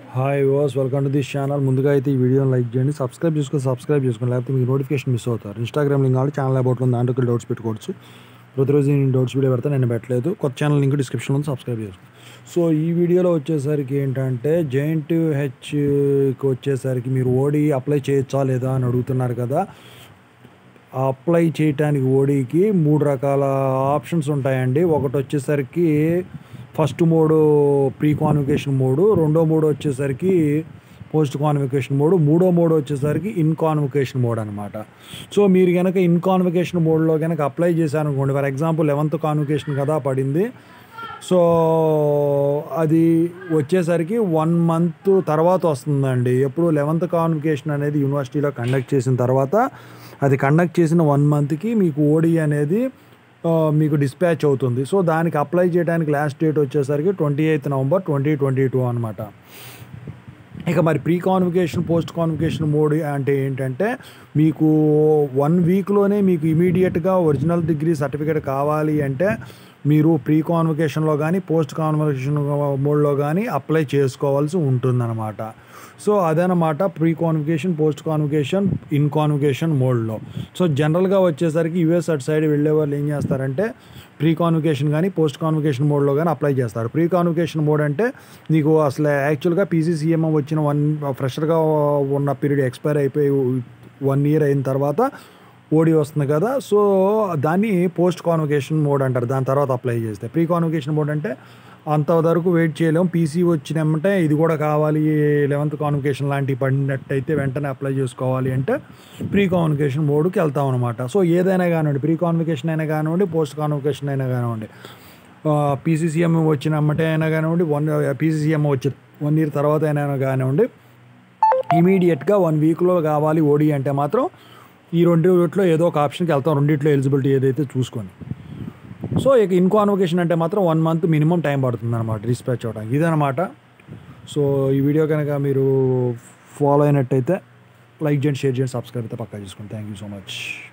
hi వాస్ welcome to this channel ముందుగా అయితే ఈ వీడియోని లైక్ చేయండి సబ్స్క్రైబ్ చేసుకొని సబ్స్క్రైబ్ చేసుకోండి లేకపోతే మీకు నోటిఫికేషన్ మిస్ అవుతారు ఇన్స్టాగ్రామ్ లింక్ కాబట్టి ఛానల్ అబౌట్లో ఉంది దాంట్లోకి డౌట్స్ పెట్టుకోవచ్చు ప్రతిరోజు నేను డౌట్స్ వీడియో పెడతా నేను పెట్టలేదు కొత్త ఛానల్ లింక్ డిస్క్రిప్షన్లో ఉంది సబ్స్క్రైబ్ చేసుకోండి సో ఈ వీడియోలో వచ్చేసరికి ఏంటంటే జెయింట్ హెచ్కి వచ్చేసరికి మీరు ఓడి అప్లై చేయొచ్చా లేదా అని అడుగుతున్నారు కదా అప్లై చేయటానికి ఓడీకి మూడు రకాల ఆప్షన్స్ ఉంటాయండి ఒకటి వచ్చేసరికి first mode pre convocation mode రెండో మోడ్ వచ్చేసరికి పోస్ట్ కాన్వికేషన్ మోడ్ మూడో మోడ్ వచ్చేసరికి ఇన్ కాన్వికేషన్ మోడ్ అనమాట సో మీరు కనుక ఇన్ కాన్వికేషన్ మోడ్లో కనుక అప్లై చేశారనుకోండి ఫర్ ఎగ్జాంపుల్ లెవెంత్ కాన్వికేషన్ కదా పడింది సో అది వచ్చేసరికి వన్ మంత్ తర్వాత వస్తుందండి ఎప్పుడు లెవెంత్ కాన్వికేషన్ అనేది యూనివర్సిటీలో కండక్ట్ చేసిన తర్వాత అది కండక్ట్ చేసిన వన్ మంత్కి మీకు ఓడి అనేది ఆ, మీకు డిస్పాచ్ అవుతుంది సో దానికి అప్లై చేయడానికి లాస్ట్ డేట్ వచ్చేసరికి twenty eighth November twenty twenty two అనమాట ఇక మరి pre convocation post convocation mode అంటే ఏంటంటే మీకు వన్ వీక్లోనే మీకు ఇమీడియట్గా ఒరిజినల్ డిగ్రీ సర్టిఫికేట్ కావాలి అంటే మీరు ప్రీ కాన్వికేషన్లో కానీ పోస్ట్ కాన్వికేషన్ మోడ్లో కానీ అప్లై చేసుకోవాల్సి ఉంటుందన్నమాట సో అదనమాట pre convocation post convocation in convocation మోడ్లో సో జనరల్గా వచ్చేసరికి యూఎస్ అటు సైడ్ వెళ్ళే వాళ్ళు ఏం చేస్తారంటే ప్రీ కాన్వికేషన్ కానీ పోస్ట్ కాన్వికేషన్ మోడ్లో కానీ అప్లై చేస్తారు ప్రీ కాన్వికేషన్ మోడ్ అంటే నీకు అసలు యాక్చువల్గా పీసీసీఎం వచ్చిన వన్ ఫ్రెషర్గా ఉన్న పీరియడ్ ఎక్స్పైర్ అయిపోయి వన్ ఇయర్ అయిన తర్వాత ఓడి వస్తుంది కదా సో దాన్ని పోస్ట్ కాన్వికేషన్ మోడ్ అంటారు దాని తర్వాత అప్లై చేస్తే ప్రీ కాన్వికేషన్ మోడ్ అంటే అంతవరకు వెయిట్ చేయలేం పీసీ వచ్చినామంటే ఇది కూడా కావాలి లెవెంత్ కాన్వికేషన్ లాంటివి పడినట్టయితే వెంటనే అప్లై చేసుకోవాలి అంటే ప్రీ కాన్వికేషన్ మోడ్కి వెళ్తాం అనమాట సో ఏదైనా కానివ్వండి ప్రీ కాన్వికేషన్ అయినా కానివ్వండి పోస్ట్ కాన్వికేషన్ అయినా కానివ్వండి పీసీసీఎం వచ్చినమ్మటే అయినా కానివ్వండి వన్ పీసీసీఎం వచ్చి వన్ ఇయర్ తర్వాత అయినా కానివ్వండి ఇమీడియట్గా వన్ వీక్లో కావాలి ఓడి అంటే మాత్రం ఈ రెండిట్లో ఏదో ఒక ఆప్షన్కి వెళ్తాం రెండిట్లో ఎలిజిబిలిటీ ఏదైతే చూసుకొని సో ఇక ఇన్ కాన్వకేషన్ అంటే మాత్రం వన్ మంత్ మినిమం టైం పడుతుంది అనమాట డిస్పాచ్ అవడానికి ఇదనమాట సో ఈ వీడియో కనుక మీరు ఫాలో అయినట్టయితే లైక్ చేయండి షేర్ చేయండి సబ్స్క్రైబ్ అయితే పక్కా చేసుకోండి థ్యాంక్ యూ సో మచ్